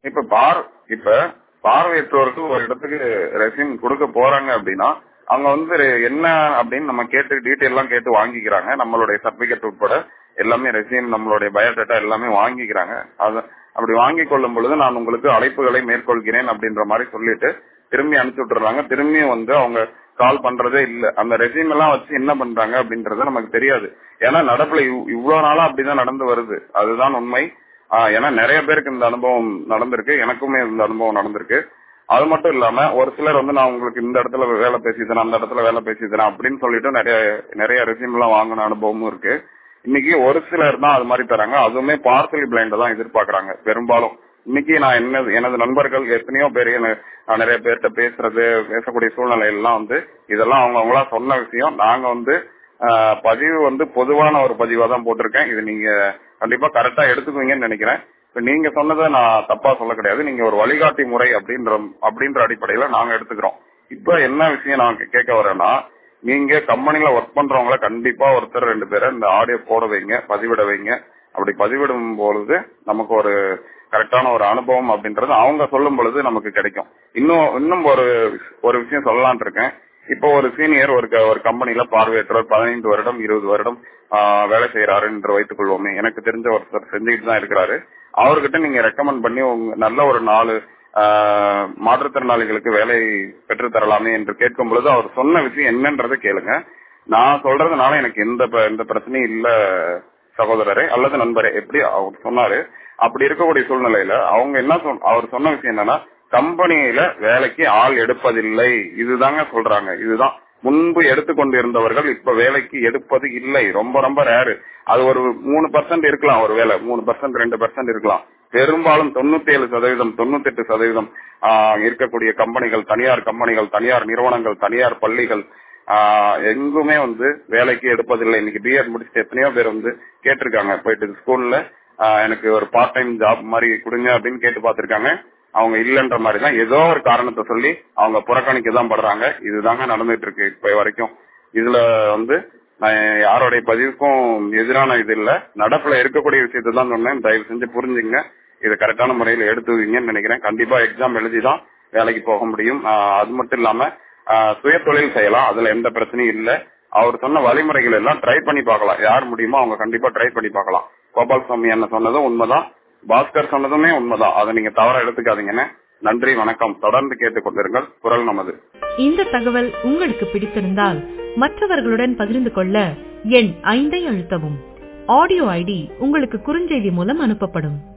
இப்ப பார் இப்ப பார்வையற்றோருக்கு ஒரு இடத்துக்கு ரெசியூம் கொடுக்க போறாங்க அப்படின்னா அவங்க வந்து என்ன அப்படின்னு நம்ம கேட்டு டீட்டெயில் எல்லாம் கேட்டு வாங்கிக்கிறாங்க நம்மளுடைய சர்டிபிகேட் உட்பட எல்லாமே ரெசியூம் நம்மளுடைய பயோடேட்டா எல்லாமே வாங்கிக்கிறாங்க அது அப்படி வாங்கி கொள்ளும் பொழுது நான் உங்களுக்கு அழைப்புகளை மேற்கொள்கிறேன் அப்படின்ற மாதிரி சொல்லிட்டு திரும்பி அனுப்பிச்சு விட்டுறாங்க திரும்பியும் வந்து அவங்க கால் பண்றதே இல்ல அந்த ரெசியூம் எல்லாம் வச்சு என்ன பண்றாங்க அப்படின்றது நமக்கு தெரியாது ஏன்னா நடப்புல இவ்- இவ்வளவு நாளா அப்படிதான் நடந்து வருது அதுதான் உண்மை ஆஹ் ஏன்னா நிறைய பேருக்கு இந்த அனுபவம் நடந்திருக்கு எனக்குமே இந்த அனுபவம் நடந்திருக்கு அது மட்டும் இல்லாம ஒரு சிலர் வந்து நான் உங்களுக்கு இந்த இடத்துல வேலை பேசித்தரேன் அந்த இடத்துல வேலை பேசித்தரேன் அப்படின்னு சொல்லிட்டு நிறைய நிறைய ரெசியூம் எல்லாம் வாங்கின அனுபவமும் இருக்கு இன்னைக்கு ஒரு சிலர் தான் அது மாதிரி தராங்க அதுவுமே பார்சலி பிளைண்ட் தான் எதிர்பார்க்கறாங்க பெரும்பாலும் இன்னைக்கு நான் என்ன எனது நண்பர்கள் எத்தனையோ பேர் என்ன- நான் நிறைய பேர்கிட்ட பேசுறது பேசக்கூடிய சூழ்நிலை எல்லாம் வந்து இதெல்லாம் அவங்க அவங்களா சொன்ன விஷயம் நாங்க வந்து ஆஹ், பதிவு வந்து பொதுவான ஒரு பதிவா தான் போட்டிருக்கேன் இது நீங்க கண்டிப்பா கரெக்டா எடுத்துக்குவீங்கன்னு நினைக்கிறேன் இப்ப நீங்க சொன்னதை நான் தப்பா சொல்ல கிடையாது நீங்க ஒரு வழிகாட்டி முறை அப்படின்ற அப்படின்ற அடிப்படையில நாங்க எடுத்துக்கிறோம் இப்ப என்ன விஷயம் நான் கே- கேட்க வரேன்னா நீங்க கம்பெனில ஒர்க் பண்றவங்கள கண்டிப்பா ஒருத்தர் ரெண்டு பேரை இந்த ஆடியோ போட வைங்க பதிவிட வைங்க அப்படி பதிவிடும் பொழுது நமக்கு ஒரு கரெக்டான ஒரு அனுபவம் அப்படின்றது அவங்க சொல்லும் பொழுது நமக்கு கிடைக்கும் இன்னும் இன்னும் ஒரு ஒரு விஷயம் சொல்லலாம்னு இருக்கேன் இப்போ ஒரு சீனியர் ஒரு க- ஒரு கம்பெனில பார்வையற்றவர் பதினைந்து வருடம் இருபது வருடம் ஆஹ், வேலை செய்யறாரு என்று வைத்துக் கொள்வோமே எனக்கு தெரிஞ்ச ஒருத்தர் செஞ்சுக்கிட்டு தான் இருக்கிறாரு அவர்கிட்ட நீங்க ரெக்கமெண்ட் பண்ணி உங்க நல்ல ஒரு நாலு ஆஹ், மாற்றுத்திறனாளிகளுக்கு வேலை பெற்று தரலாமே என்று கேட்கும் பொழுது அவர் சொன்ன விஷயம் என்னன்றதை கேளுங்க நான் சொல்றதுனால எனக்கு எந்த ப- எந்த பிரச்சனையும் இல்ல சகோதரரே அல்லது நண்பரே எப்படி அவர் சொன்னாரு அப்படி இருக்கக்கூடிய சூழ்நிலையில அவங்க என்ன சொன்ன அவர் சொன்ன விஷயம் என்னன்னா கம்பெனியில வேலைக்கு ஆள் எடுப்பதில்லை இதுதாங்க சொல்றாங்க இதுதான் முன்பு எடுத்துக்கொண்டிருந்தவர்கள் இப்ப வேலைக்கு எடுப்பது இல்லை ரொம்ப ரொம்ப ரேரு அது ஒரு மூணு பர்சன்ட் இருக்கலாம் ஒரு வேலை மூணு பர்சன்ட் ரெண்டு பர்சன்ட் இருக்கலாம் பெரும்பாலும் தொண்ணூத்தி ஏழு சதவீதம் தொண்ணூத்தி எட்டு சதவீதம் ஆஹ், இருக்கக்கூடிய கம்பெனிகள் தனியார் கம்பெனிகள் தனியார் நிறுவனங்கள் தனியார் பள்ளிகள் ஆஹ், எங்குமே வந்து வேலைக்கு எடுப்பதில்லை இன்னைக்கு பிஎட் முடிச்சுட்டு எத்தனையோ பேர் வந்து கேட்டிருக்காங்க போயிட்டு ஸ்கூல்ல எனக்கு ஒரு பார்ட் டைம் ஜாப் மாதிரி கொடுங்க அப்படின்னு கேட்டு பார்த்திருக்காங்க அவங்க இல்லன்ற மாதிரி தான் ஏதோ ஒரு காரணத்தை சொல்லி அவங்க புறக்கணிக்க தான் படுறாங்க இதுதாங்க நடந்துட்டு இருக்கு இப்ப வரைக்கும் இதுல வந்து நான் யாருடைய பதிவுக்கும் எதிரான இது இல்ல நடப்புல இருக்கக்கூடிய விஷயத்தை தான் சொன்னேன் தயவு செஞ்சு புரிஞ்சுங்க இது கரெக்டான முறையில் எடுத்துவீங்கன்னு நினைக்கிறேன் கண்டிப்பா எக்ஸாம் எழுதி தான் வேலைக்கு போக முடியும் ஆஹ் அது மட்டும் இல்லாம ஆஹ் சுய தொழில் செய்யலாம் அதுல எந்த பிரச்சனையும் இல்ல அவர் சொன்ன வழிமுறைகள் எல்லாம் ட்ரை பண்ணி பார்க்கலாம் யார் முடியுமோ அவங்க கண்டிப்பா ட்ரை பண்ணி பார்க்கலாம் கோபால் சுவாமி என்ன சொன்னதும் உண்மைதான் பாஸ்கர் சொன்னதுமே உண்மைதான் அதை நீங்க தவற எடுத்துக்காதீங்கன்னு நன்றி வணக்கம் தொடர்ந்து கேட்டுக்கொண்டிருங்கள் குரல் நமது இந்த தகவல் உங்களுக்கு பிடித்திருந்தால் மற்றவர்களுடன் பகிர்ந்து கொள்ள எண் ஐந்தை அழுத்தவும் ஆடியோ ஐடி உங்களுக்கு குறுஞ்செய்தி மூலம் அனுப்பப்படும்